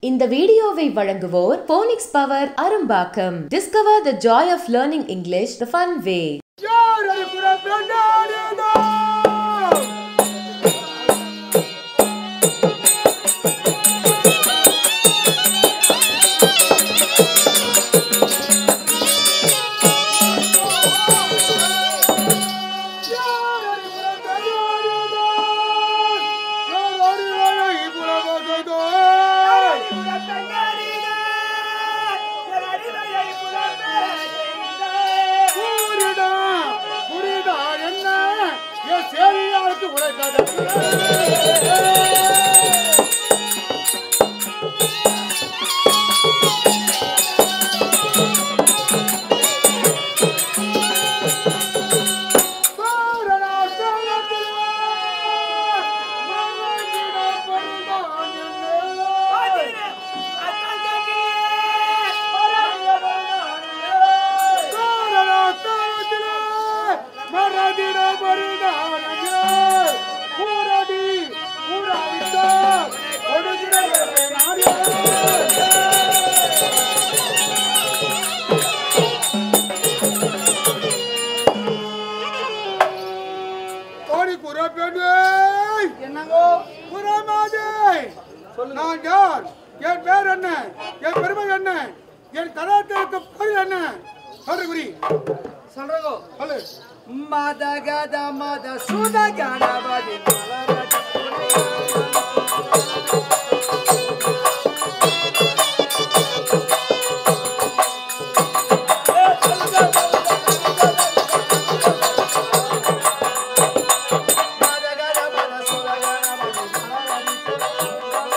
இந்த வீடியோவை வழங்குவோர் phonics power Arumbakkam discover the joy of learning English the fun way யார் அது புறப்பட்டாடியதோ? யார் அது புறப்பட்டாடியதோ? யார் அறிவாளை புறப்பட்டதோ? புரியுதா? புரியுதா என்ன என் சேரியாருக்கு உழைக்காத ஓடி குறப்பேடு என்னங்கோ குறமாதே நான் யார் என் பேர் என்ன என் பெருமை என்ன என் கலாச்சாரத்து பொருள் என்ன சொல்ற குறி சொல்றங்கோ சொல்லு மத கத மத சுத கணபதி மலரடி மத கத மத சுத கணபதி மலரடி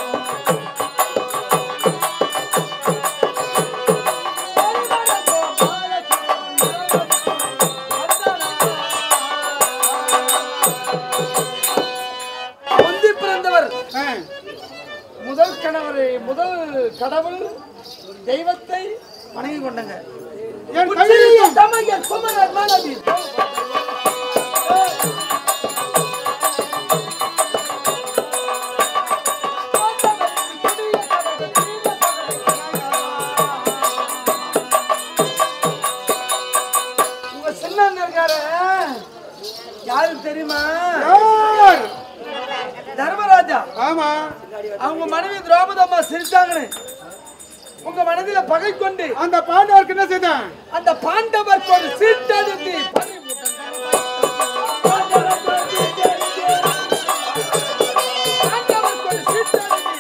முந்தி பிறந்தவர் ஆ, முதல் கணவரை முதல் கடவுள் தெய்வத்தை வணங்கி கொண்டங்க என் கையில் தமைய குமரர் மனைவி உங்க சின்ன அண்ணன் இருக்காரு யாருக்கு தெரியுமா யார் தர்மராஜா ஆமா அவங்க மனைவி திரௌபதம்மா சிரித்தாங்கன்னு உங்க மனதில பகை கொண்டு அந்த பாண்டவருக்கு என்ன செய்தான் அந்த பாண்டவர் ஒரு சீட்டெடுத்து பாண்டவருக்கு ஒரு சீட்டெடுத்து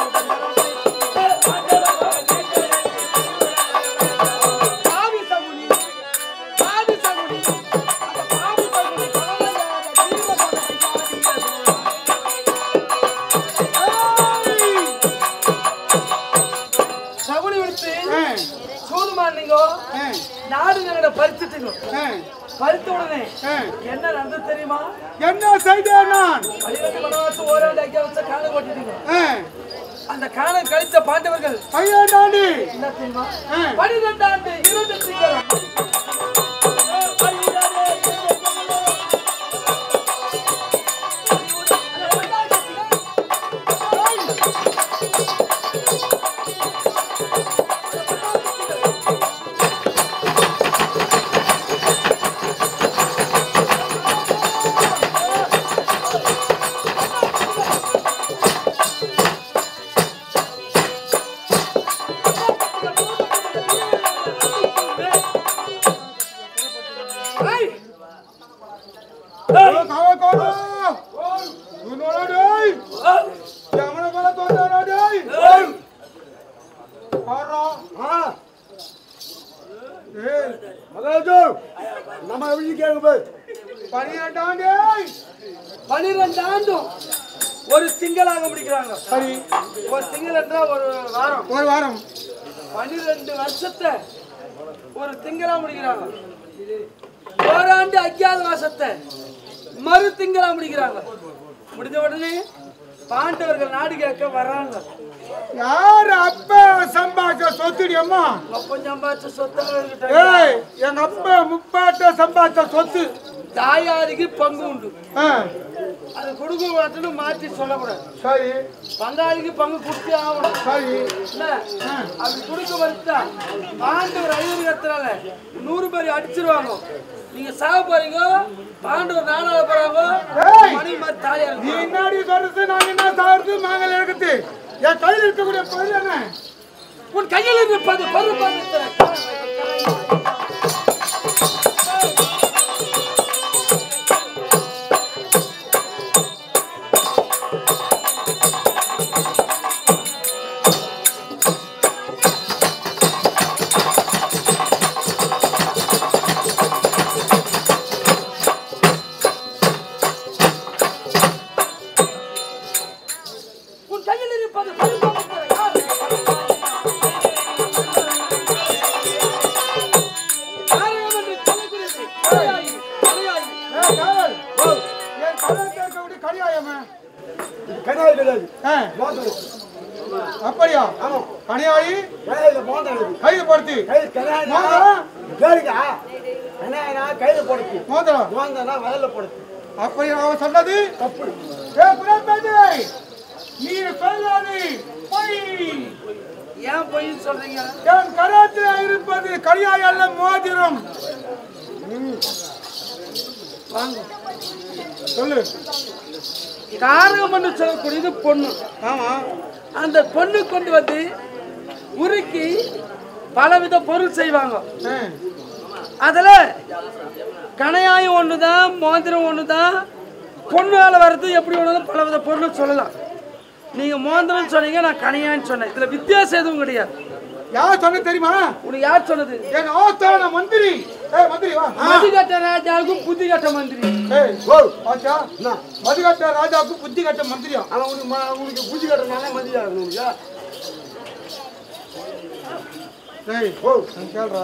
பாவி சகுனி, பாவி சகுனி, அந்த பாவி சகுனி பரவாயில்லை, தீர சகுனி விடுத்து ஆ, சூதுமா நீங்க ஆ, நாடு நகர பறிச்சுட்டீங்க ஆ, பறித்த உடனே ஆ. என்ன நடந்தது தெரியுமா என்ன செய்தேன் நான் பன்னிரண்டு வனவாசம் ஓராண்டு ஐக்கிய வச்ச காண ஓட்டிட்டீங்க ஆ, அந்த காணம் கழித்த பாண்டவர்கள் ஐயா நாடி என்ன தெரியுமா ஆ. பனிரெண்டு ஆண்டு இரண்டு திங்களும் ஏய், ஓ, காவ, காவ. உன்னோட டேய். எவனை போல தோன்றானோ டேய். ஆறா. ஏய், பன்னிரெண்டாம் டேய். பனிரெண்டு ஆண்டும் ஒரு திங்களாக முடிக்கிறாங்க சரி ஒரு திங்கள் என்றா ஒரு வாரம் ஒரு வாரம் பனிரெண்டு வருஷத்தை ஒரு திங்களா முடிக்கிறாங்க ஓராண்டு அஞ்சாவது மாசத்தை மறு திங்களா முடிக்கிறாங்க முடிஞ்ச உடனே பாண்டவர்கள் நாடு கேட்க வர்றாங்க யார் அப்பா சம்பாதிச்ச சொத்துடி அம்மா அப்பன் சம்பாதிச்ச சொத்தெல்லாம் என்கிட்ட ஏய் எங்க அப்பா முப்பாட்ட சம்பாதிச்ச சொத்து தாயாருக்கு பங்கு உண்டு ஆ, அது கொடுக்க மாட்டேன்னு மாற்றி சொல்லக்கூடாது சரி பங்காளிக்கு பங்கு கொடுத்தே ஆகணும் சரி இல்ல அது கொடுக்க வந்துட்டா பாண்டவர் ஐநூறு கத்துறாங்க நூறு பேர் அடிச்சிருவாங்க நீங்க சாக போறீங்க பாண்டவர் நானால போறாங்க ஏய்! மணி மாதிரி தாலியா நீ இருக்கும் என்னாடி சொல்றது நான் என்ன சாகுறது நாங்கள் எடுத்து என் கையில் இருக்கக்கூடிய பொருள் என்ன உன் கையில் இருப்பது பொருள் பார்த்து உன் கையில் இருப்பது பொருள் பார்த்து ஆரோக்கியம் என்று சொல்லக்கூடியது தலையாயி, தலையாயி. ஏய், காவல். என் கழுத்தில் இருக்கக்கூடிய கடிகாயமே கனாய் கிடையாது ஆ, மோதிரம் அப்படியா கனியாயி கனாயில மோதிரம் கைதுபடுத்தி கை கனாய் மோதிரம் கேளுங்க கனாயினா கையில போடுச்சு மோதிரம் மோந்தனா வயல்ல போடுச்சு அப்படி அவன் சொன்னது தப்பு ஏ புறப்பேட்டை நீ சொல்லாது பொய் ஏன் பொய்ன்னு சொல்றீங்க என் கரத்தில் இருப்பது கடியாய் அல்ல மோதிரம் வாங்க சொல்லு காரகம் என்று சொல்லக்கூடியது பொண்ணு ஆமா அந்த பொண்ணு கொண்டு வந்து உருக்கி பலவித பொருள் செய்வாங்க ஆ, அதுல கணையாயும் ஒண்ணுதான் மோதிரம் ஒண்ணுதான் பொண்ணால வர்றது எப்படி ஒண்ணுதான் பலவித பொருள் சொல்லலாம் நீங்க மோதிரம் சொன்னீங்க நான் கணையான்னு சொன்னேன் இதுல வித்தியாசம் எதுவும் கிடையாது யார் சொன்ன தெரியுமா உனக்கு யார் சொன்னது என் ஆஸ்தான மந்திரி ஏய் மந்திரி வா மதிகட்ட ராஜாவுக்கும் புத்தி கட்ட மந்திரி ஏய் ஓ ஆச்சா மதுகட்ட ராஜாவுக்கு புத்தி கட்ட மந்திரியா அவன் உனக்கு ம- உனக்கு பூஜை கட்டுறதுனால மதியா உனக்கு ஏய் ஓ நான் கேள்றா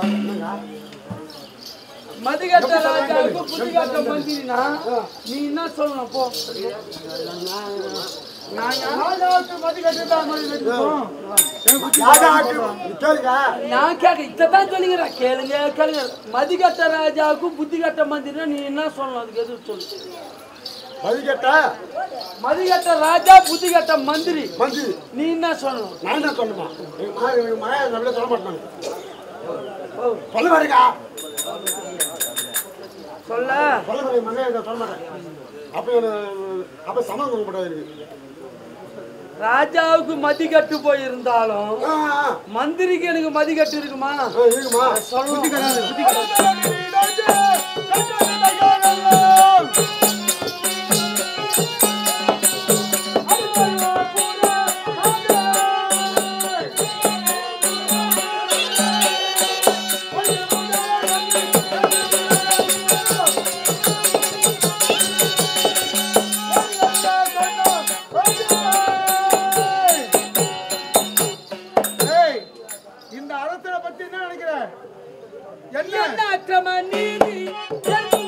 மதிகட்ட ராஜாவுக்கும் புத்தி கட்ட மந்திரினா நீ என்ன சொல்லணும் போ ராஜாவுக்கு மதி கட்டுதான் மதி கட்டுவோம் ராஜாக்கு கேளுங்க நான் கேட்க இதான் சொல்லுங்கிறேன் கேளுங்க கேளுங்க மதிகட்ட ராஜாவுக்கும் புத்தி கட்ட மந்திரினா நீ என்ன சொல்லணும் அதுக்கு எதுவும் சொல்லு மதிக்கட்ட மதிகட்ட ராஜா புத்தி கட்ட மந்திரி மந்தி நீ என்ன சொல்லணும் நான் என்ன சொல்லணுமா எங்க மா எங்க மாயா அப்படியே சொல்ல மாட்டாங்க சொல்ல மாட்டேங்க சொல்ல சொல்ல மாட்டேங்க மகன் இதை சொல்ல மாட்டேன் அப்ப எனக்கு- அப்ப சம்மந்தம் கூடாது எனக்கு ராஜாவுக்கு மதிகட்டு போயிருந்தாலும் ஆ, ஆ, மந்திரிக்கு எனக்கு மதிகட்டு இருக்குமா ஆ, இருக்குமா சொல்லணும் ஏய் இந்த அரசனை பத்தி என்ன நினைக்கிற என்ன என்ன அக்கிரம நீதி என்ன